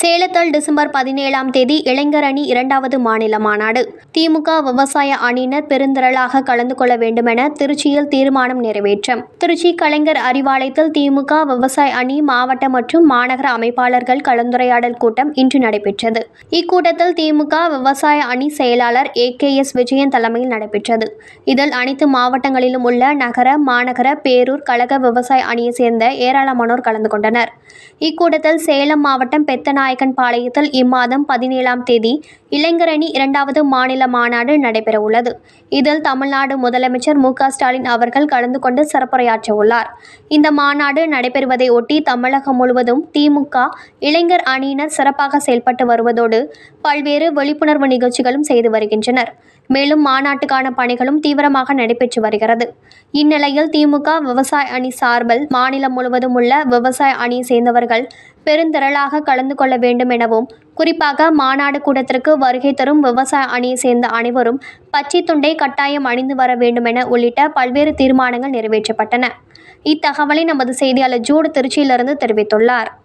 சேலத்தில் டிசம்பர் பதினேழாம் தேதி இளைஞர் அணி இரண்டாவது மாநில மாநாடு திமுக விவசாய அணியினர் பெருந்திரளாக கலந்து கொள்ள வேண்டுமென திருச்சியில் தீர்மானம் நிறைவேற்றம் திருச்சி கலைஞர் அறிவாலயத்தில் திமுக விவசாய அணி மாவட்ட மற்றும் மாநகர அமைப்பாளர்கள் கலந்துரையாடல் கூட்டம் இன்று நடைபெற்றது இக்கூட்டத்தில் திமுக விவசாய அணி செயலாளர் ஏ கே எஸ் விஜயன் தலைமையில் நடைபெற்றது இதில் அனைத்து மாவட்டங்களிலும் உள்ள நகர மாநகர பேரூர் கழக விவசாய அணியை சேர்ந்த ஏராளமானோர் கலந்து கொண்டனர் இக்கூட்டத்தில் சேலம் மாவட்டம் பெத்தநாயக்கன் பாளையத்தில் இம்மாதம் பதினேழாம் தேதி இளைஞரணி இரண்டாவது மாநில மாநாடு நடைபெறவுள்ளது இதில் தமிழ்நாடு முதலமைச்சர் மு க ஸ்டாலின் அவர்கள் கலந்து கொண்டு சிறப்புரையாற்ற உள்ளார் இந்த மாநாடு நடைபெறுவதை ஒட்டி தமிழகம் முழுவதும் திமுக இளைஞர் அணியினர் சிறப்பாக செயல்பட்டு வருவதோடு பல்வேறு விழிப்புணர்வு நிகழ்ச்சிகளும் செய்து வருகின்றனர் மேலும் மாநாட்டுக்கான பணிகளும் தீவிரமாக நடைபெற்று வருகிறது இந்நிலையில் திமுக விவசாய அணி சார்பில் மாநிலம் முழுவதும் உள்ள விவசாய அணியை சேர்ந்தவர்கள் பெருந்திரளாக கலந்து கொள்ள வேண்டும் எனவும் குறிப்பாக மாநாடு கூட்டத்திற்கு வருகை தரும் விவசாய அணியை சேர்ந்த அனைவரும் பச்சை துண்டை கட்டாயம் அணிந்து வர வேண்டும் என உள்ளிட்ட பல்வேறு தீர்மானங்கள் நிறைவேற்றப்பட்டன இத்தகவலை நமது செய்தியாளர் ஜூடு திருச்சியிலிருந்து தெரிவித்துள்ளார்